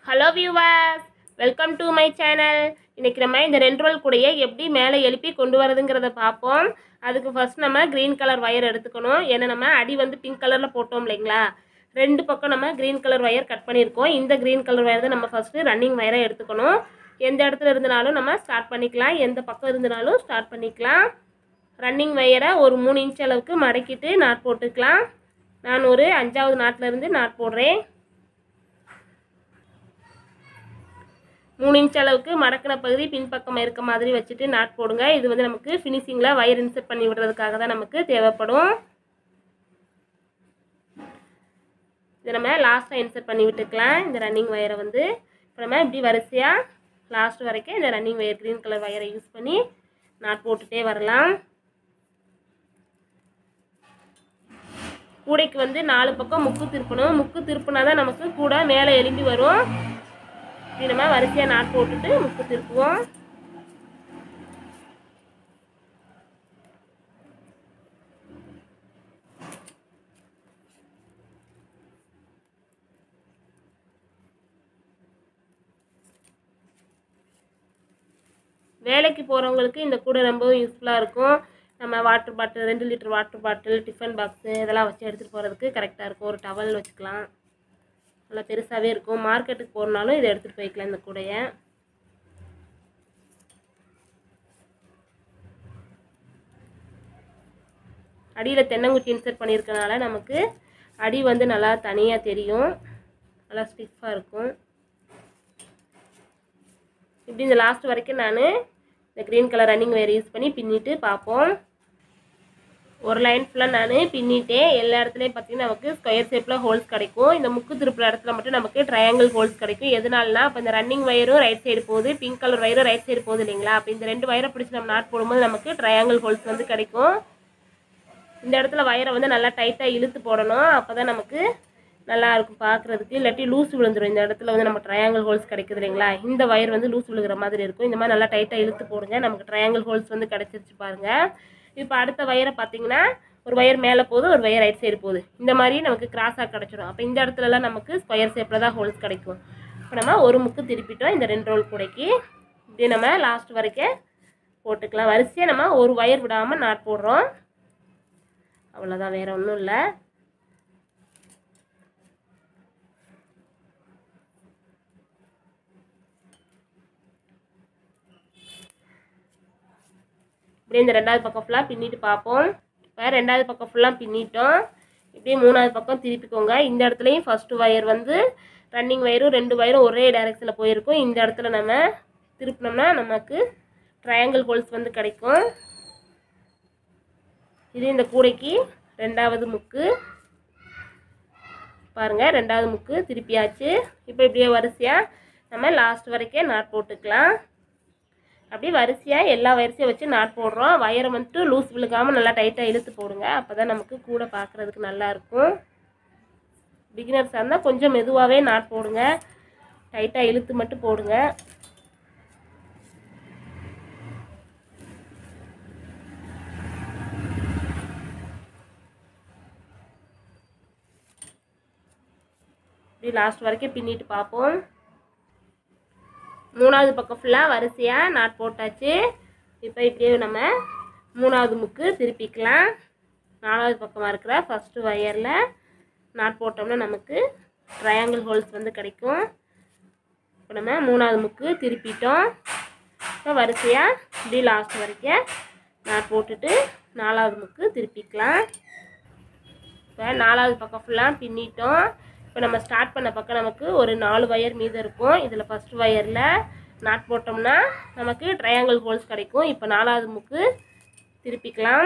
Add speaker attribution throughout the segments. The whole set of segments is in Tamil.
Speaker 1: hello viewers welcome to my channel இன்னைக்கு நம்ம இந்த ரெண்டு ரோல் கூடையே எப்படி மேலே எழுப்பி கொண்டு வரதுங்கிறத பார்ப்போம் அதுக்கு ஃபர்ஸ்ட் நம்ம க்ரீன் கலர் ஒயர் எடுத்துக்கணும் ஏன்னா நம்ம அடி வந்து பிங்க் கலரில் போட்டோம் இல்லைங்களா ரெண்டு பக்கம் நம்ம க்ரீன் கலர் ஒயர் கட் பண்ணியிருக்கோம் இந்த க்ரீன் கலர் ஒயர் தான் நம்ம ஃபஸ்ட்டு ரன்னிங் ஒயரை எடுத்துக்கணும் எந்த இடத்துல இருந்தனாலும் நம்ம ஸ்டார்ட் பண்ணிக்கலாம் எந்த பக்கம் இருந்தனாலும் ஸ்டார்ட் பண்ணிக்கலாம் ரன்னிங் ஒயரை ஒரு மூணு இன்ச் அளவுக்கு மடக்கிட்டு நாட் போட்டுக்கலாம் நான் ஒரு அஞ்சாவது நாட்டில் இருந்து நாட் போடுறேன் மூணு இன்ச் அளவுக்கு மடக்கின பகுதி பின்பக்கம் இருக்க மாதிரி வச்சுட்டு நாட் போடுங்க இது வந்து நமக்கு ஃபினிஷிங்கில் வயர் இன்செர்ட் பண்ணி விடுறதுக்காக தான் நமக்கு தேவைப்படும் இது நம்ம லாஸ்ட்டாக இன்செர்ட் பண்ணி விட்டுக்கலாம் இந்த ரன்னிங் ஒயரை வந்து இப்போ நம்ம இப்படி வரிசையாக லாஸ்ட் வரைக்கும் இந்த ரன்னிங் ஒயர் க்ரீன் கலர் ஒயரை யூஸ் பண்ணி நாட் போட்டுகிட்டே வரலாம் கூடைக்கு வந்து நாலு பக்கம் முக்கு திருப்பணும் முக்கு திருப்பினா தான் நமக்கு கூட மேலே எலும்பி வரும் இப்படி நம்ம வரிசையாக நாட் போட்டுட்டு முக்கு திருப்புவோம் வேலைக்கு போகிறவங்களுக்கு இந்த கூடை ரொம்பவும் யூஸ்ஃபுல்லாக இருக்கும் நம்ம வாட்டர் பாட்டில் ரெண்டு litre water bottle tiffin box இதெல்லாம் வச்சு எடுத்துகிட்டு போகிறதுக்கு கரெக்டாக இருக்கும் ஒரு டவல் வச்சுக்கலாம் நல்லா பெருசாகவே இருக்கும் மார்க்கெட்டுக்கு போகிறனாலும் இதை எடுத்துகிட்டு போய்க்கலாம் இந்த கூடையை அடியில் தென்னங்குச்சி இன்சர்ட் பண்ணியிருக்கனால நமக்கு அடி வந்து நல்லா தனியாக தெரியும் நல்லா ஸ்டிஃபாக இருக்கும் இப்படி இந்த லாஸ்ட் வரைக்கும் நான் இந்த green colour running wire use பண்ணி பின்னிட்டு பார்ப்போம் ஒரு லைன் ஃபுல்லாக நான் பின்னிட்டேன் எல்லா இடத்துலையும் பார்த்தீங்கன்னா நமக்கு ஸ்கொயர் ஷேப்பில் ஹோல்ஸ் கிடைக்கும் இந்த முக்கு திருப்புற இடத்துல மட்டும் நமக்கு ட்ரையாங்கிள் ஹோல்ஸ் கிடைக்கும் எதனாலனா அப்போ இந்த ரன்னிங் வயரும் ரைட் சைடு போகுது பிங்க் கலர் வயரும் ரைட் சைடு போகுது இல்லைங்களா அப்போ இந்த ரெண்டு வயரை பிடிச்சி நம்ம நாட் போடும்போது நமக்கு ட்ரையாங்கிள் ஹோல்ஸ் வந்து கிடைக்கும் இந்த இடத்துல வயரை வந்து நல்லா டைட்டாக இழுத்து போடணும் அப்போ தான் நமக்கு நல்லா இருக்கும் பார்க்குறதுக்கு இல்லாட்டி லூஸ் விழுந்துடும் இந்த இடத்துல வந்து நம்ம ட்ரையாங்கிள் ஹோல்ஸ் கிடைக்குது இல்லைங்களா இந்த வயர் வந்து லூஸ் விழுகிற மாதிரி இருக்கும் இந்த மாதிரி நல்லா டைட்டாக இழுத்து போடுங்க நமக்கு ட்ரையாங்கிள் ஹோல்ஸ் வந்து கிடச்சிருச்சு பாருங்கள் இப்போ அடுத்த வயரை பார்த்தீங்கன்னா ஒரு வயர் மேலே போகுது ஒரு வயர் ரைட் சைடு போகுது இந்த மாதிரி நமக்கு கிராஸாக கிடச்சிரும் அப்போ இந்த இடத்துலலாம் நமக்கு ஸ்கொயர் ஷேப்பில் தான் ஹோல்ஸ் கிடைக்கும் இப்போ நம்ம ஒரு முக்கு திருப்பிட்டோம் இந்த ரெண்டு ரோல் கூடைக்கு இப்படி நம்ம லாஸ்ட் வரைக்கும் போட்டுக்கலாம் வரிசையாக நம்ம ஒரு வயர் விடாமல் நாட் போடுறோம் அவ்வளோதான் வேறு ஒன்றும் இல்லை இப்படியே இந்த ரெண்டாவது பக்கம் ஃபுல்லாக பின்னிட்டு பார்ப்போம் இப்போ ரெண்டாவது பக்கம் ஃபுல்லாக பின்னிட்டோம் இப்படியே மூணாவது பக்கம் திருப்பிக்கோங்க இந்த இடத்துலையும் ஃபஸ்ட்டு வயர் வந்து ரன்னிங் வயரும் ரெண்டு வயரும் ஒரே டைரெக்ஷனில் போயிருக்கும் இந்த இடத்துல நம்ம திருப்பினோம்னா நமக்கு ட்ரையாங்கிள் ஹோல்ஸ் வந்து கிடைக்கும் இது இந்த கூடைக்கு ரெண்டாவது முக்கு பாருங்கள் ரெண்டாவது முக்கு திருப்பியாச்சு இப்போ இப்படியே வரிசையாக நம்ம லாஸ்ட் வரைக்கும் நாட் போட்டுக்கலாம் அப்படியே வரிசையாக எல்லா வரிசையும் வச்சு நாட் போடுறோம் வயரை வந்துட்டு லூஸ் விழுகாமல் நல்லா டைட்டாக இழுத்து போடுங்க அப்போ தான் நமக்கு கூட பார்க்குறதுக்கு நல்லாயிருக்கும் பிகினர்ஸாக இருந்தால் கொஞ்சம் மெதுவாகவே நாட் போடுங்க டைட்டாக இழுத்து மட்டும் போடுங்க இப்படி லாஸ்ட் வரைக்கும் பின்னிட்டு பார்ப்போம் மூணாவது பக்கம் ஃபுல்லாக வரிசையாக நாட் போட்டாச்சு இப்போ இப்படியே நம்ம மூணாவது முக்கு திருப்பிக்கலாம் நாலாவது பக்கமாக இருக்கிற ஃபஸ்ட்டு வயரில் நாட் போட்டோம்னா நமக்கு ட்ரையாங்கிள் ஹோல்ஸ் வந்து கிடைக்கும் இப்போ நம்ம மூணாவது முக்கு திருப்பிட்டோம் இப்போ வரிசையாக இப்படி லாஸ்ட் வரைக்கும் நாட் போட்டுட்டு நாலாவது முக்கு திருப்பிக்கலாம் இப்போ நாலாவது பக்கம் ஃபுல்லாக பின்னிட்டோம் இப்போ நம்ம ஸ்டார்ட் பண்ண பக்கம் நமக்கு ஒரு நாலு வயர் மீதம் இருக்கும் இதில் ஃபஸ்ட் வயரில் நாட் போட்டோம்னா நமக்கு ட்ரையாங்கிள் ஹோல்ஸ் கிடைக்கும் இப்போ நாலாவது முக்கு திருப்பிக்கலாம்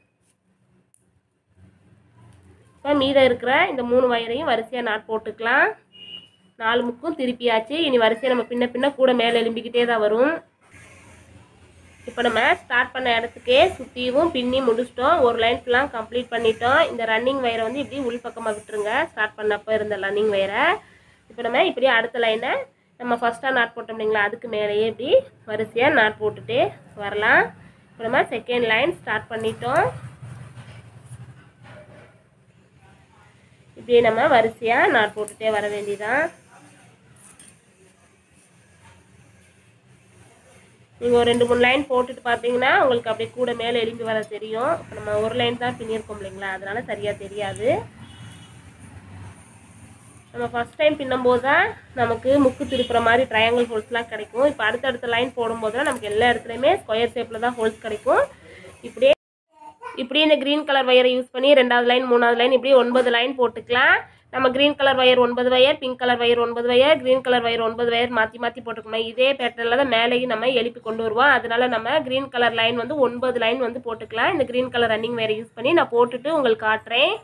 Speaker 1: இப்போ மீதம் இருக்கிற இந்த மூணு வயரையும் வரிசையாக நாட் போட்டுக்கலாம் நாலு முக்கும் திருப்பியாச்சு இனி வரிசையாக நம்ம பின்ன பின்ன கூட மேலே எலும்பிக்கிட்டே தான் வரும் இப்போ நம்ம ஸ்டார்ட் பண்ண இடத்துக்கே சுற்றியும் பின்னி முடிச்சிட்டோம் ஒரு லைன் ஃபுல்லாக கம்ப்ளீட் பண்ணிட்டோம் இந்த ரன்னிங் வயரை வந்து இப்படி உள் பக்கமாக விட்டுருங்க ஸ்டார்ட் பண்ணப்போ இருந்த ரன்னிங் வயரை இப்போ நம்ம இப்படியே அடுத்த லைனை நம்ம ஃபஸ்ட்டாக நாட் போட்டோம் இல்லைங்களா அதுக்கு மேலேயே இப்படி வரிசையாக நாட் போட்டுட்டே வரலாம் இப்போ நம்ம செகண்ட் லைன் ஸ்டார்ட் பண்ணிட்டோம் இப்படியே நம்ம வரிசையாக நாட் போட்டுட்டே வர வேண்டியதான் நீங்கள் ஒரு ரெண்டு மூணு லைன் போட்டுட்டு பார்த்தீங்கன்னா உங்களுக்கு அப்படியே கூட மேலே எலும்பி வர தெரியும் இப்போ நம்ம ஒரு லைன் தான் பின்னியிருக்கோம் இல்லைங்களா அதனால சரியாக தெரியாது நம்ம ஃபஸ்ட் டைம் பின்னும்போது தான் நமக்கு முக்கு திருப்புற மாதிரி ட்ரையாங்கிள் ஹோல்ஸ்லாம் கிடைக்கும் இப்போ அடுத்தடுத்த லைன் போடும்போது தான் நமக்கு எல்லா இடத்துலையுமே ஸ்கொயர் ஷேப்பில் தான் ஹோல்ஸ் கிடைக்கும் இப்படியே இப்படியே இந்த க்ரீன் கலர் வயரை யூஸ் பண்ணி ரெண்டாவது லைன் மூணாவது லைன் இப்படி ஒன்பது லைன் போட்டுக்கலாம் நம்ம க்ரீன் கலர் வயர் ஒன்பது வயர் பிங்க் கலர் வயர் ஒன்பது வயர் க்ரீன் கலர் வயர் ஒன்பது வயர் மாற்றி மாற்றி போட்டுக்கணும் இதே பேட்டர்னில் தான் மேலேயும் நம்ம எழுப்பி கொண்டு வருவோம் அதனால நம்ம க்ரீன் கலர் லைன் வந்து ஒன்பது லைன் வந்து போட்டுக்கலாம் இந்த க்ரீன் கலர் ரன்னிங் வயரை யூஸ் பண்ணி நான் போட்டுட்டு உங்களுக்கு காட்டுறேன்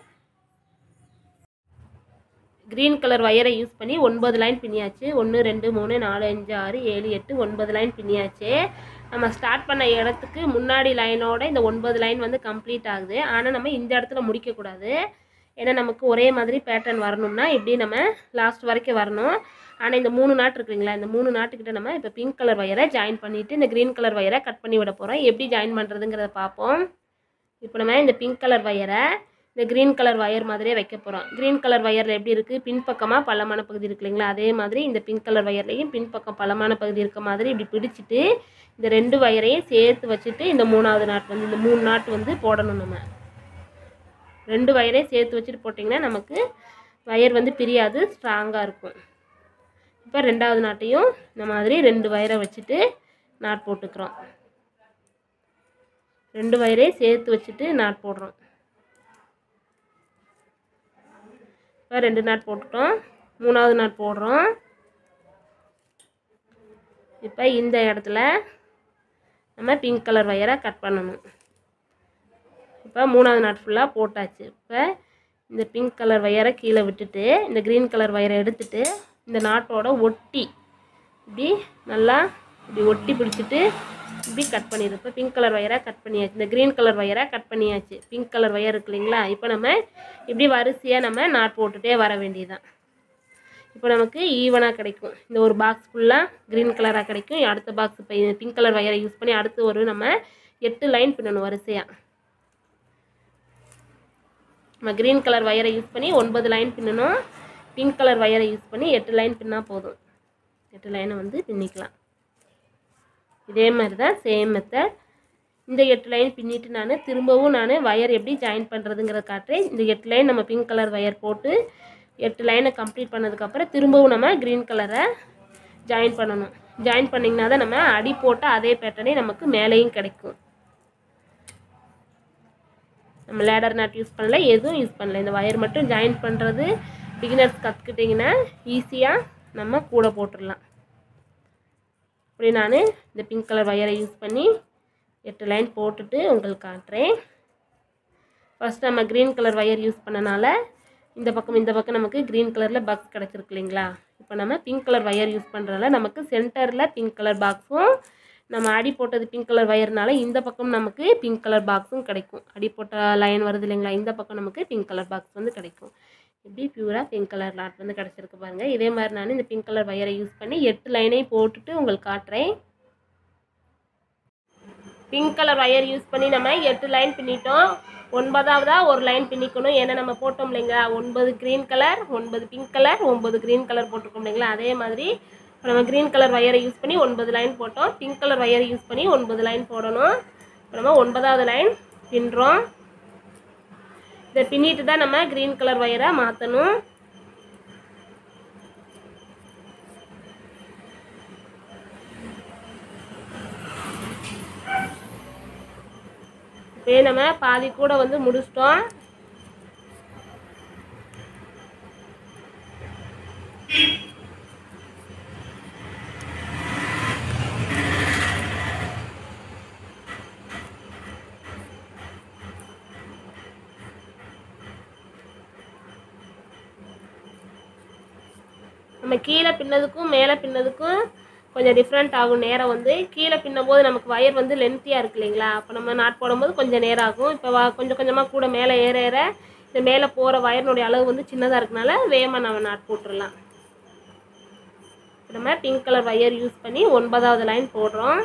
Speaker 1: க்ரீன் கலர் வயரை யூஸ் பண்ணி ஒன்பது லைன் பின்னியாச்சு ஒன்று ரெண்டு மூணு நாலு அஞ்சு ஆறு ஏழு எட்டு ஒன்பது லைன் பின்னியாச்சு நம்ம ஸ்டார்ட் பண்ண இடத்துக்கு முன்னாடி லைனோட இந்த ஒன்பது லைன் வந்து கம்ப்ளீட் ஆகுது ஆனால் நம்ம இந்த இடத்துல முடிக்கக்கூடாது ஏன்னா நமக்கு ஒரே மாதிரி பேட்டர்ன் வரணும்னா இப்படி நம்ம லாஸ்ட் வரைக்கும் வரணும் ஆனால் இந்த மூணு நாட்டு இருக்குங்களா இந்த மூணு நாட்டுக்கிட்ட நம்ம இப்போ பிங்க் கலர் வயரை ஜாயின் பண்ணிவிட்டு இந்த க்ரீன் கலர் வயரை கட் பண்ணி விட போகிறோம் எப்படி ஜாயின் பண்ணுறதுங்கிறத பார்ப்போம் இப்போ நம்ம இந்த பிங்க் கலர் வயரை இந்த க்ரீன் கலர் வயர் மாதிரியே வைக்க போகிறோம் க்ரீன் கலர் வயரில் எப்படி இருக்குது பின்பக்கமாக பள்ளமான பகுதி இருக்கு இல்லைங்களா அதே மாதிரி இந்த பிங்க் கலர் வயர்லையும் பின்பக்கம் பள்ளமான பகுதி இருக்க மாதிரி இப்படி பிடிச்சிட்டு இந்த ரெண்டு வயரையும் சேர்த்து வச்சுட்டு இந்த மூணாவது நாட் வந்து இந்த மூணு நாட் வந்து போடணும் நம்ம ரெண்டு வயரையும் சேர்த்து வச்சுட்டு போட்டிங்கன்னா நமக்கு வயர் வந்து பிரியாது ஸ்ட்ராங்காக இருக்கும் இப்போ ரெண்டாவது நாட்டையும் இந்த மாதிரி ரெண்டு வயரை வச்சுட்டு நாட் போட்டுக்கிறோம் ரெண்டு வயரையும் சேர்த்து வச்சுட்டு நாட் போடுறோம் இப்போ ரெண்டு நாட் போட்டுட்டோம் மூணாவது நாட் போடுறோம் இப்போ இந்த இடத்துல நம்ம பிங்க் கலர் வயரை கட் பண்ணணும் இப்போ மூணாவது நாட் ஃபுல்லாக போட்டாச்சு இப்போ இந்த பிங்க் கலர் வயரை கீழே விட்டுட்டு இந்த க்ரீன் கலர் வயரை எடுத்துட்டு இந்த நாட்டோட ஒட்டி இப்படி நல்லா இப்படி ஒட்டி பிடிச்சிட்டு இப்படி கட் பண்ணிடு இப்போ பிங்க் கலர் வயரை கட் பண்ணியாச்சு இந்த க்ரீன் கலர் வயரை கட் பண்ணியாச்சு பிங்க் கலர் வயர் இருக்கு இல்லைங்களா இப்போ நம்ம இப்படி வரிசையாக நம்ம நாட் போட்டுகிட்டே வர வேண்டியதுதான் இப்போ நமக்கு ஈவனாக கிடைக்கும் இந்த ஒரு பாக்ஸ் ஃபுல்லாக க்ரீன் கலராக கிடைக்கும் அடுத்த பாக்ஸ் இப்போ பிங்க் கலர் வயரை யூஸ் பண்ணி அடுத்து ஒரு நம்ம எட்டு லைன் பின்னணும் வரிசையாக நம்ம க்ரீன் கலர் வயரை யூஸ் பண்ணி ஒன்பது லைன் பின்னணும் பிங்க் கலர் வயரை யூஸ் பண்ணி எட்டு லைன் பின்னால் போதும் எட்டு லைனை வந்து பின்னிக்கலாம் இதே மாதிரி தான் சேம் மெத்தட் இந்த எட்டு லைன் பின்னிட்டு நான் திரும்பவும் நான் வயர் எப்படி ஜாயின் பண்ணுறதுங்கிறத காட்டுறேன் இந்த எட்டு லைன் நம்ம பிங்க் கலர் வயர் போட்டு எட்டு லைனை கம்ப்ளீட் பண்ணதுக்கப்புறம் திரும்பவும் நம்ம க்ரீன் கலரை ஜாயின் பண்ணணும் ஜாயின் பண்ணிங்கன்னா தான் நம்ம அடி போட்ட அதே பேட்டர்னே நமக்கு மேலேயும் கிடைக்கும் நம்ம லேடர் நாட் யூஸ் பண்ணல எதுவும் யூஸ் பண்ணல இந்த வயர் மட்டும் ஜாயின் பண்ணுறது பிகினர்ஸ் கற்றுக்கிட்டிங்கன்னா ஈஸியாக நம்ம கூட போட்டுடலாம் இப்படி நான் இந்த பிங்க் கலர் வயரை யூஸ் பண்ணி எட்டு லைன் போட்டுட்டு உங்களுக்கு காட்டுறேன் ஃபஸ்ட் நம்ம க்ரீன் கலர் வயர் யூஸ் பண்ணனால இந்த பக்கம் இந்த பக்கம் நமக்கு க்ரீன் கலரில் பாக்ஸ் கிடச்சிருக்கு இல்லைங்களா இப்போ நம்ம பிங்க் கலர் வயர் யூஸ் பண்ணுறதுனால நமக்கு சென்டரில் பிங்க் கலர் பாக்ஸும் நம்ம அடி போட்டது பிங்க் கலர் வயர்னால இந்த பக்கம் நமக்கு பிங்க் கலர் பாக்ஸும் கிடைக்கும் அடி போட்ட லைன் வருது இல்லைங்களா இந்த பக்கம் நமக்கு பிங்க் கலர் பாக்ஸ் வந்து கிடைக்கும் இப்படி பியூராக பிங்க் கலர் லாட் வந்து கிடச்சிருக்கு பாருங்கள் இதே மாதிரி நான் இந்த பிங்க் கலர் வயரை யூஸ் பண்ணி எட்டு லைனையும் போட்டுட்டு உங்களுக்கு காட்டுறேன் பிங்க் கலர் வயர் யூஸ் பண்ணி நம்ம எட்டு லைன் பின்னிட்டோம் ஒன்பதாவதா ஒரு லைன் பின்னிக்கணும் ஏன்னா நம்ம போட்டோம் இல்லைங்களா ஒன்பது க்ரீன் கலர் ஒன்பது பிங்க் கலர் ஒன்பது க்ரீன் கலர் போட்டிருக்கோம் இல்லைங்களா அதே மாதிரி இப்போ நம்ம க்ரீன் கலர் வயரை யூஸ் பண்ணி ஒன்பது லைன் போட்டோம் பிங்க் கலர் வயரை யூஸ் பண்ணி ஒன்பது லைன் போடணும் இப்போ நம்ம ஒன்பதாவது லைன் பின்னுறோம் இதை பின்னிட்டு தான் நம்ம க்ரீன் கலர் வயரை மாற்றணும் இப்போயே நம்ம பாதி கூட வந்து முடிச்சிட்டோம் நம்ம கீழே பின்னதுக்கும் மேலே பின்னதுக்கும் கொஞ்சம் டிஃப்ரெண்ட் ஆகும் நேரம் வந்து கீழே பின்னும்போது நமக்கு வயர் வந்து லென்த்தியாக இருக்கு இல்லைங்களா அப்போ நம்ம நாட் போடும்போது கொஞ்சம் நேரம் ஆகும் இப்போ வா கொஞ்சம் கொஞ்சமாக கூட மேலே ஏற ஏற இந்த மேலே போகிற வயரினுடைய அளவு வந்து சின்னதாக இருக்கனால வேகமாக நம்ம நாட் போட்டுடலாம் இப்ப நம்ம பிங்க் கலர் வயர் யூஸ் பண்ணி ஒன்பதாவது லைன் போடுறோம்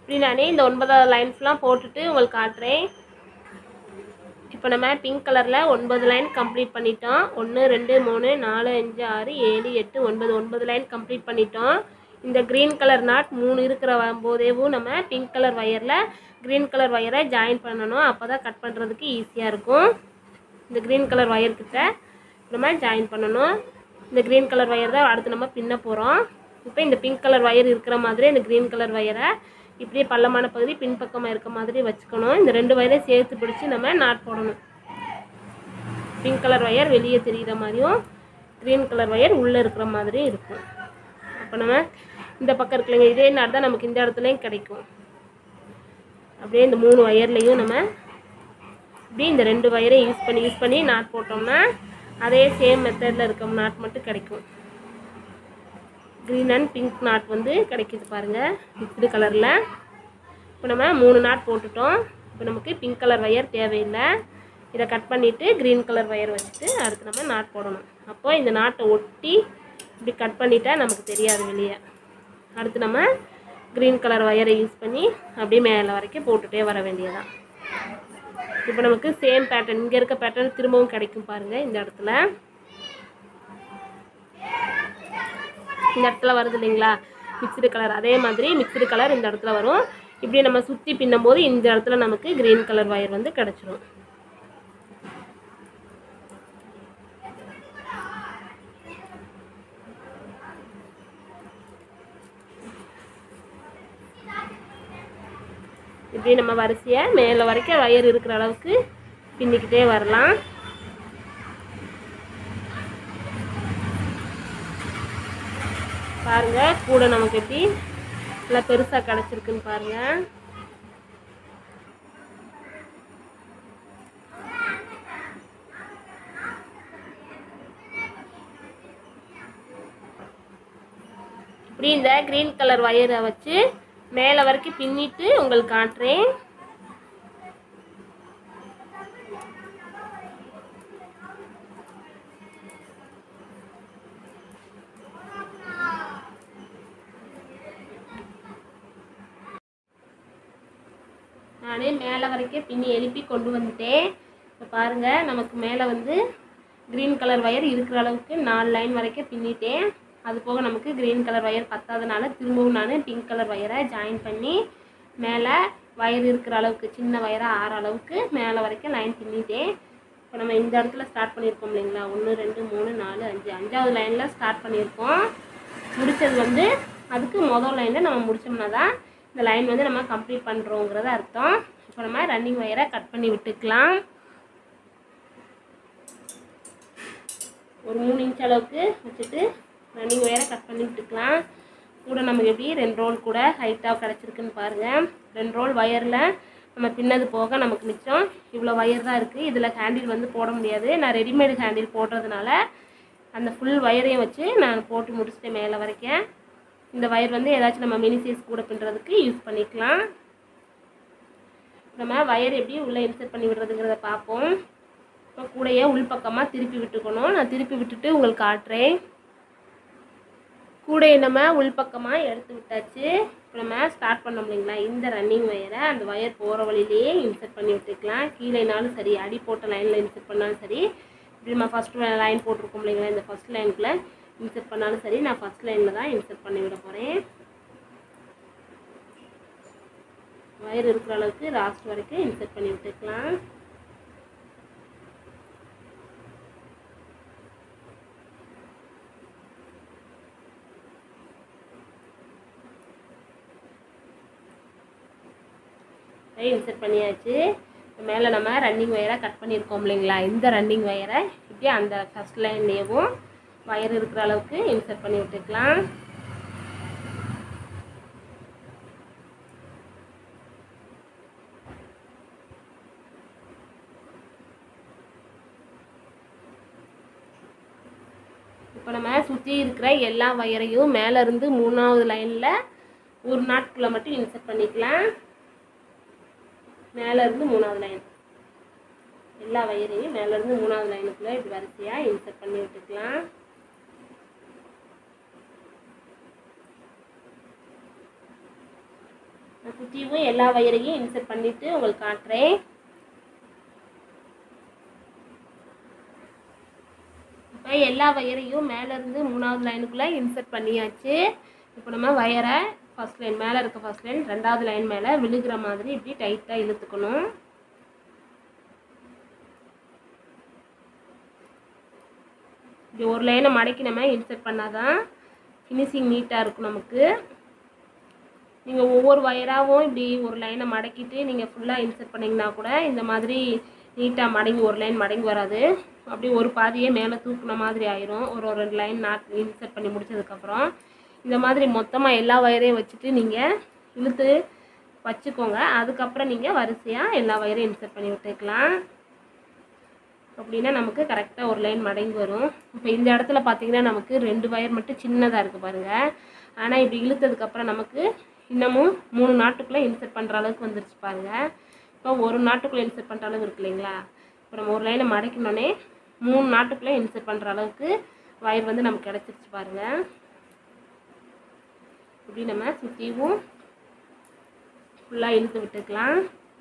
Speaker 1: இப்படி நானே இந்த ஒன்பதாவது லைன்ஸ்லாம் போட்டுட்டு உங்களுக்கு காட்டுறேன் இப்போ நம்ம பிங்க் கலரில் ஒன்பது லைன் கம்ப்ளீட் பண்ணிட்டோம் ஒன்று ரெண்டு மூணு நாலு அஞ்சு ஆறு ஏழு எட்டு ஒன்பது ஒன்பது லைன் கம்ப்ளீட் பண்ணிட்டோம் இந்த க்ரீன் கலர் நாட் மூணு இருக்கிற போதேவும் நம்ம பிங்க் கலர் ஒயரில் க்ரீன் கலர் ஒயரை ஜாயின் பண்ணணும் அப்போ தான் கட் பண்ணுறதுக்கு ஈஸியாக இருக்கும் இந்த க்ரீன் கலர் ஒயர்கிட்ட நம்ம ஜாயின் பண்ணணும் இந்த க்ரீன் கலர் ஒயர் தான் அடுத்து நம்ம பின்ன போகிறோம் இப்போ இந்த பிங்க் கலர் ஒயர் இருக்கிற மாதிரி இந்த க்ரீன் கலர் ஒயரை இப்படியே பள்ளமான பகுதி பின்பக்கமாக இருக்க மாதிரி வச்சுக்கணும் இந்த ரெண்டு ஒயரையும் சேர்த்து பிடிச்சி நம்ம நாட் போடணும் பிங்க் கலர் ஒயர் வெளியே தெரிகிற மாதிரியும் க்ரீன் கலர் ஒயர் உள்ளே இருக்கிற மாதிரி இருக்கும் அப்போ நம்ம இந்த பக்கம் இருக்கலைங்க இதே நாட் தான் நமக்கு இந்த இடத்துலையும் கிடைக்கும் அப்படியே இந்த மூணு ஒயர்லேயும் நம்ம இப்படி இந்த ரெண்டு வயரை யூஸ் பண்ணி யூஸ் பண்ணி நாட் போட்டோம்னா அதே சேம் மெத்தடில் இருக்க நாட் மட்டும் கிடைக்கும் க்ரீன் அண்ட் பிங்க் நாட் வந்து கிடைக்கிது பாருங்கள் மிக்ஸ்டு கலரில் இப்போ நம்ம மூணு நாட் போட்டுட்டோம் இப்போ நமக்கு பிங்க் கலர் ஒயர் தேவையில்லை இதை கட் பண்ணிவிட்டு க்ரீன் கலர் ஒயர் வச்சுட்டு அடுத்து நம்ம நாட் போடணும் அப்போ இந்த நாட்டை ஒட்டி இப்படி கட் பண்ணிட்டா நமக்கு தெரியாது வெளியே அடுத்து நம்ம க்ரீன் கலர் ஒயரை யூஸ் பண்ணி அப்படியே மேலே வரைக்கும் போட்டுகிட்டே வர வேண்டியதான் இப்போ நமக்கு சேம் பேட்டர்ன் இங்கே இருக்க பேட்டர்ன் திரும்பவும் கிடைக்கும் பாருங்கள் இந்த இடத்துல இந்த இடத்துல வருது இல்லைங்களா மிக்சடு கலர் அதே மாதிரி மிக்சடு கலர் இந்த இடத்துல வரும் இப்படி நம்ம சுற்றி பின்னும்போது இந்த இடத்துல நமக்கு க்ரீன் கலர் ஒயர் வந்து கிடச்சிரும் இப்படி நம்ம வரிசையாக மேலே வரைக்கும் வயர் இருக்கிற அளவுக்கு பின்னிக்கிட்டே வரலாம் பாருங்க கூட நமக்கு எப்படி நல்லா பெருசாக கிடச்சிருக்குன்னு பாருங்க இப்படி இந்த க்ரீன் கலர் ஒயரை வச்சு மேலே வரைக்கும் பின்னிட்டு உங்களுக்கு காட்டுறேன் நானே மேலே வரைக்கும் பின்னி எழுப்பி கொண்டு வந்துட்டேன் இப்போ பாருங்கள் நமக்கு மேலே வந்து க்ரீன் கலர் ஒயர் இருக்கிற அளவுக்கு நாலு லைன் வரைக்கும் பின்னிட்டேன் அது போக நமக்கு க்ரீன் கலர் ஒயர் பத்தாதனால திரும்பவும் நான் பிங்க் கலர் ஒயரை ஜாயின் பண்ணி மேலே வயர் இருக்கிற அளவுக்கு சின்ன வயராக ஆற அளவுக்கு மேலே வரைக்கும் லைன் பின்னிட்டேன் இப்போ நம்ம இந்த இடத்துல ஸ்டார்ட் பண்ணியிருக்கோம் இல்லைங்களா ஒன்று ரெண்டு மூணு நாலு அஞ்சு அஞ்சாவது லைனில் ஸ்டார்ட் பண்ணியிருக்கோம் முடித்தது வந்து அதுக்கு மொதல் லைனில் நம்ம முடித்தோம்னா தான் இந்த லைன் வந்து நம்ம கம்ப்ளீட் பண்ணுறோங்கிறது அர்த்தம் இப்போ நம்ம ரன்னிங் ஒயரை கட் பண்ணி விட்டுக்கலாம் ஒரு மூணு இன்ச் அளவுக்கு வச்சுட்டு ரன்னிங் ஒயரை கட் பண்ணி விட்டுக்கலாம் கூட நமக்கு எப்படி ரெண்டு ரோல் கூட ஹைட்டாக கிடச்சிருக்குன்னு பாருங்கள் ரெண்டு ரோல் வயரில் நம்ம பின்னது போக நமக்கு மிச்சம் இவ்வளோ வயர் தான் இருக்குது இதில் ஹேண்டில் வந்து போட முடியாது நான் ரெடிமேடு ஹேண்டில் போடுறதுனால அந்த ஃபுல் வயரையும் வச்சு நான் போட்டு முடிச்சிட்டேன் மேலே வரைக்கும் இந்த வயர் வந்து ஏதாச்சும் நம்ம மினி சைஸ் கூட பின்னுறதுக்கு யூஸ் பண்ணிக்கலாம் நம்ம வயர் எப்படி உள்ளே இன்சர்ட் பண்ணி விடுறதுங்கிறத பார்ப்போம் இப்போ கூடையே உள்பக்கமாக திருப்பி விட்டுக்கணும் நான் திருப்பி விட்டுட்டு உங்களுக்கு காட்டுறேன் கூடையை நம்ம உள்பக்கமாக எடுத்து விட்டாச்சு இப்போ நம்ம ஸ்டார்ட் பண்ணோம் இல்லைங்களா இந்த ரன்னிங் வயரை அந்த ஒயர் போகிற வழியிலேயே இன்சர்ட் பண்ணி விட்டுக்கலாம் கீழேனாலும் சரி அடி போட்ட லைனில் இன்சர்ட் பண்ணாலும் சரி இப்படி நம்ம ஃபஸ்ட் லைன் போட்டிருக்கோம் இல்லைங்களா இந்த ஃபஸ்ட் லைனுக்குள்ளே இன்சர்ட் பண்ணாலும் சரி நான் ஃபஸ்ட் லைனில் தான் இன்சர்ட் பண்ணி விட போகிறேன் வயர் இருக்கிற அளவுக்கு லாஸ்ட் வரைக்கும் இன்சர்ட் பண்ணி விட்டுக்கலாம் இன்சர்ட் பண்ணியாச்சு மேலே நம்ம ரன்னிங் ஒயரை கட் பண்ணியிருக்கோம் இல்லைங்களா இந்த ரன்னிங் ஒயரை இப்படி அந்த ஃபஸ்ட் லைன்லேயும் வயர் இருக்கிற அளவுக்கு இன்சர்ட் பண்ணி விட்டுக்கலாம் இப்போ நம்ம சுற்றி இருக்கிற எல்லா வயரையும் மேலே இருந்து மூணாவது லைனில் ஒரு நாட்குள்ளே மட்டும் இன்சர்ட் பண்ணிக்கலாம் மேலே இருந்து மூணாவது லைன் எல்லா வயரையும் மேலே இருந்து மூணாவது லைனுக்குள்ளே இப்படி வரிசையாக இன்சர்ட் பண்ணி விட்டுக்கலாம் நான் சுற்றியும் எல்லா வயரையும் இன்சர்ட் பண்ணிவிட்டு உங்களுக்கு காட்டுறேன் இப்போ எல்லா வயரையும் மேலேருந்து மூணாவது லைனுக்குள்ளே இன்சர்ட் பண்ணியாச்சு இப்போ நம்ம வயரை ஃபஸ்ட் லைன் மேலே இருக்க ஃபஸ்ட் லைன் ரெண்டாவது லைன் மேலே விழுகிற மாதிரி இப்படி டைட்டாக இழுத்துக்கணும் இப்படி ஒரு லைனை மடக்கி நம்ம இன்சர்ட் பண்ணாதான் ஃபினிஷிங் நீட்டாக இருக்கும் நமக்கு நீங்கள் ஒவ்வொரு வயராகவும் இப்படி ஒரு லைனை மடக்கிட்டு நீங்கள் ஃபுல்லாக இன்சர்ட் பண்ணிங்கன்னா கூட இந்த மாதிரி நீட்டாக மடங்கி ஒரு லைன் மடங்கி வராது அப்படி ஒரு பாதியே மேலே தூக்குன மாதிரி ஆயிரும் ஒரு ஒரு ரெண்டு லைன் நாட் இன்சர்ட் பண்ணி முடிச்சதுக்கப்புறம் இந்த மாதிரி மொத்தமாக எல்லா வயரையும் வச்சுட்டு நீங்கள் இழுத்து வச்சுக்கோங்க அதுக்கப்புறம் நீங்கள் வரிசையாக எல்லா வயரையும் இன்சர்ட் பண்ணி விட்டுக்கலாம் அப்படின்னா நமக்கு கரெக்டாக ஒரு லைன் மடங்கி வரும் இப்போ இந்த இடத்துல பார்த்தீங்கன்னா நமக்கு ரெண்டு வயர் மட்டும் சின்னதாக இருக்குது பாருங்கள் ஆனால் இப்படி இழுத்ததுக்கப்புறம் நமக்கு இன்னமும் மூணு நாட்டுக்குள்ளே இன்சர்ட் பண்ணுற அளவுக்கு வந்துருச்சு பாருங்கள் இப்போ ஒரு நாட்டுக்குள்ளே இன்சர்ட் பண்ணுற அளவு இருக்கு இல்லைங்களா இப்போ நம்ம ஒரு லைனை மடக்கினோடனே மூணு நாட்டுக்குள்ளே இன்சர்ட் பண்ணுற அளவுக்கு வயர் வந்து நமக்கு கிடச்சிருச்சு பாருங்கள் இப்படி நம்ம சுற்றியும் ஃபுல்லாக இழுத்து விட்டுக்கலாம்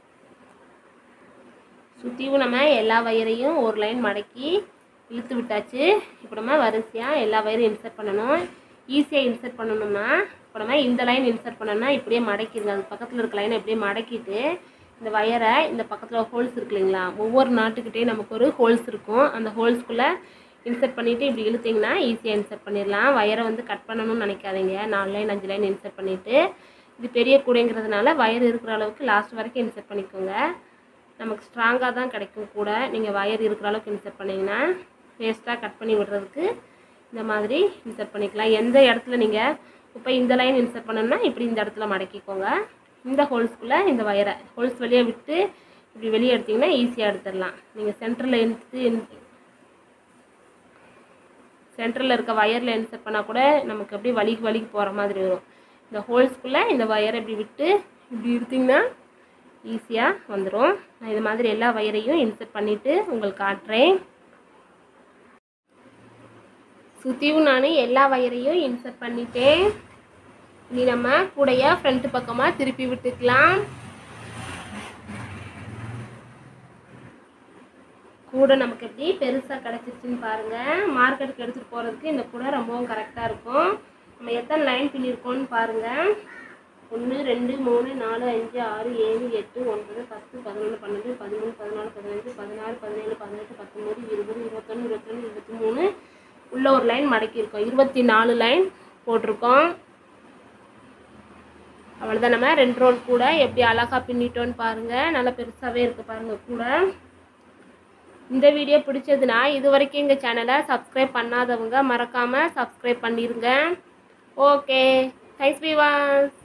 Speaker 1: சுற்றியும் நம்ம எல்லா வயரையும் ஒரு லைன் மடக்கி இழுத்து விட்டாச்சு இப்போ நம்ம வரிசையாக எல்லா வயரையும் இன்சர்ட் பண்ணணும் ஈஸியாக இன்சர்ட் பண்ணணும்னா இப்போ நம்ம இந்த லைன் இன்சர்ட் பண்ணோம்னா இப்படியே மடக்கிடுங்க அது பக்கத்தில் இருக்க லைனை இப்படியே மடக்கிட்டு இந்த வயரை இந்த பக்கத்தில் ஹோல்ஸ் இருக்கு இல்லைங்களா ஒவ்வொரு நாட்டுக்கிட்டே நமக்கு ஒரு ஹோல்ஸ் இருக்கும் அந்த ஹோல்ஸ்குள்ளே இன்சர்ட் பண்ணிவிட்டு இப்படி இழுத்தீங்கன்னா ஈஸியாக இன்சர்ட் பண்ணிடலாம் வயரை வந்து கட் பண்ணணும்னு நினைக்காதீங்க நாலு லைன் அஞ்சு லைன் இன்சர்ட் பண்ணிவிட்டு இது பெரிய கூடைங்கிறதுனால வயர் இருக்கிற அளவுக்கு லாஸ்ட் வரைக்கும் இன்சர்ட் பண்ணிக்கோங்க நமக்கு ஸ்ட்ராங்காக தான் கிடைக்கும் கூட நீங்கள் வயர் இருக்கிற அளவுக்கு இன்சர்ட் பண்ணிங்கன்னா வேஸ்ட்டாக கட் பண்ணி விடுறதுக்கு இந்த மாதிரி இன்சர்ட் பண்ணிக்கலாம் எந்த இடத்துல நீங்கள் இப்போ இந்த லைன் இன்சர்ட் பண்ணணும்னா இப்படி இந்த இடத்துல மடக்கிக்கோங்க இந்த ஹோல்ஸ்குள்ளே இந்த வயரை ஹோல்ஸ் வழியாக விட்டு இப்படி வெளியே எடுத்தீங்கன்னா ஈஸியாக எடுத்துடலாம் நீங்கள் சென்டரில் எடுத்து சென்டரில் இருக்க வயரில் இன்சர்ட் பண்ணால் கூட நமக்கு அப்படியே வலிக்கு வலிக்கு போகிற மாதிரி வரும் இந்த ஹோல்ஸ்குள்ளே இந்த வயரை இப்படி விட்டு இப்படி எடுத்திங்கன்னா ஈஸியாக வந்துடும் நான் இது மாதிரி எல்லா வயரையும் இன்சர்ட் பண்ணிவிட்டு உங்களுக்கு காட்டுறேன் சுற்றியும் நான் எல்லா வயரையும் இன்சர்ட் பண்ணிட்டேன் இனி நம்ம கூடைய ஃப்ரண்ட் பக்கமாக திருப்பி விட்டுக்கலாம் கூடை நமக்கு எப்படி பெருசாக கிடச்சிருச்சுன்னு பாருங்கள் மார்க்கெட்டுக்கு எடுத்துகிட்டு போகிறதுக்கு இந்த கூடை ரொம்பவும் கரெக்டாக இருக்கும் நம்ம எத்தனை லைன் பின்னிருக்கோம்னு பாருங்கள் ஒன்று ரெண்டு மூணு நாலு அஞ்சு ஆறு ஏழு எட்டு ஒன்பது பத்து பதினொன்று பன்னெண்டு பதிமூணு பதினாலு பதினஞ்சு பதினாறு பதினேழு பதினெட்டு பத்தொம்பது இருபது இருபத்தொன்று இருபத்தொன்று இருபத்தி மூணு உள்ள ஒரு லைன் மடக்கியிருக்கோம் இருபத்தி நாலு லைன் போட்டிருக்கோம் அவ்வளோதான் நம்ம ரெண்டு ரோல் கூட எப்படி அழகாக பின்னிட்டோன்னு பாருங்கள் நல்லா பெருசாகவே இருக்குது பாருங்கள் கூட இந்த வீடியோ பிடிச்சதுன்னா இது வரைக்கும் எங்கள் சேனலை சப்ஸ்கிரைப் பண்ணாதவங்க மறக்காமல் சப்ஸ்கிரைப் பண்ணிடுங்க ஓகே தேங்க்ஸ் விவாஸ்